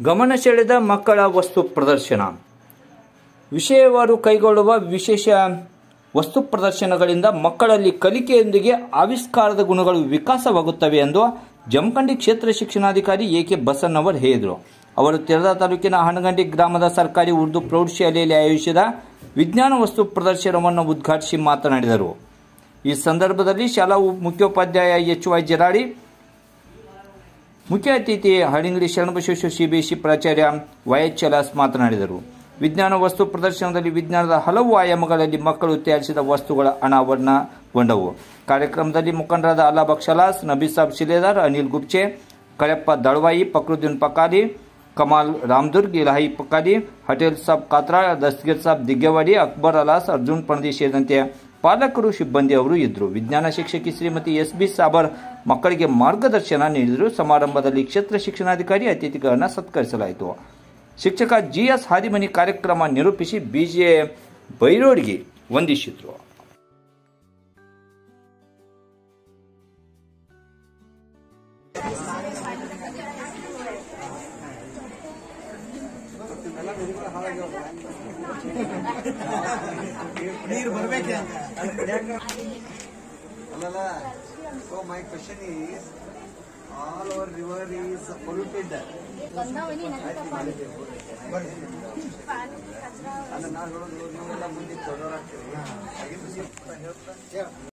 ಗಮನ ಸೆಳೆದ ಮಕ್ಕಳ ವಸ್ತು ಪ್ರದರ್ಶನ ವಿಷಯವಾರು ಕೈಗೊಳ್ಳುವ ವಿಶೇಷ ವಸ್ತು ಪ್ರದರ್ಶನಗಳಿಂದ ಮಕ್ಕಳಲ್ಲಿ ಕಲಿಕೆಯೊಂದಿಗೆ ಆವಿಷ್ಕಾರದ ಗುಣಗಳು ವಿಕಾಸವಾಗುತ್ತವೆ ಎಂದು ಜಮಖಂಡಿ ಕ್ಷೇತ್ರ ಶಿಕ್ಷಣಾಧಿಕಾರಿ ಎ ಕೆ ಬಸನ್ನವರ್ ಹೇಳಿದರು ಅವರು ತೆರದ ತಾಲೂಕಿನ ಹಣಗಂಡಿ ಗ್ರಾಮದ ಸರ್ಕಾರಿ ಉರ್ದು ಪ್ರೌಢಶಾಲೆಯಲ್ಲಿ ಆಯೋಜಿಸಿದ ವಿಜ್ಞಾನ ವಸ್ತು ಪ್ರದರ್ಶನವನ್ನು ಉದ್ಘಾಟಿಸಿ ಮಾತನಾಡಿದರು ಈ ಸಂದರ್ಭದಲ್ಲಿ ಶಾಲಾ ಉಪ- ಮುಖ್ಯೋಪಾಧ್ಯಾಯ ಎಚ್ ವೈ ಜರಾಡಿ ಮುಖ್ಯ ಅತಿಥಿ ಹಳಿಂಗಡಿ ಶರಣಬಸವೇಶ್ವರ ಸಿಬಿಎಸ್ಇ ಪ್ರಾಚಾರ್ಯ ವೈಎಚ್ ಚಲಾಸ್ ಮಾತನಾಡಿದರು ವಿಜ್ಞಾನ ವಸ್ತು ಪ್ರದರ್ಶನದಲ್ಲಿ ವಿಜ್ಞಾನದ ಹಲವು ಆಯಾಮಗಳಲ್ಲಿ ಮಕ್ಕಳು ತಯಾರಿಸಿದ ವಸ್ತುಗಳ ಅನಾವರಣಗೊಂಡವು ಕಾರ್ಯಕ್ರಮದಲ್ಲಿ ಮುಖಂಡರಾದ ಅಲ್ಲಾಬಕ್ ಶಲಾಸ್ ನಬೀಸಾಬ್ ಶಿಲೇದಾರ್ ಅನಿಲ್ ಗುಪ್ಚೆ ಕಳೆಪ್ಪ ದಳವಾಯಿ ಫಕ್ರುದ್ದೀನ್ ಪಕಾರಿ ಕಮಾಲ್ ರಾಮದುರ್ಗ್ ಇಲಾಹಿ ಪಕಾರಿ ಹಟೇಲ್ ಸಾಬ್ ಕಾತ್ರಾ ದಸ್ಗೀರ್ ಸಾಬ್ ದಿಗ್ಗವಾಡಿ ಅಕ್ಬರ್ ಅಲಾಸ್ ಅರ್ಜುನ್ ಪಣದಿ ಸೇರಿದಂತೆ ಪಾಲಕರು ಸಿಬ್ಬಂದಿ ಅವರು ಇದ್ದರು ವಿಜ್ಞಾನ ಶಿಕ್ಷಕಿ ಶ್ರೀಮತಿ ಎಸ್ ಬಿ ಸಾಬರ್ ಮಕ್ಕಳಿಗೆ ಮಾರ್ಗದರ್ಶನ ನೀಡಿದರು ಸಮಾರಂಭದಲ್ಲಿ ಕ್ಷೇತ್ರ ಶಿಕ್ಷಣಾಧಿಕಾರಿ ಅತಿಥಿಗಳನ್ನು ಸತ್ಕರಿಸಲಾಯಿತು ಶಿಕ್ಷಕ ಜಿಎಸ್ ಹಾದಿಮನಿ ಕಾರ್ಯಕ್ರಮ ನಿರೂಪಿಸಿ ಬಿಜೆ ಬೈರೋಡ್ಗೆ ವಂದಿಸಿದರು ನೀರು ಬರ್ಬೇಕೆ ಅಲ್ಲಲ್ಲ so my question is all our river is polluted ಅಲ್ಲ ನಾವು ಹೇಳೋದು ನೀವೆಲ್ಲ ಮುಂದೆ ದೊಡ್ಡವರಾಗ್ತೀವಿ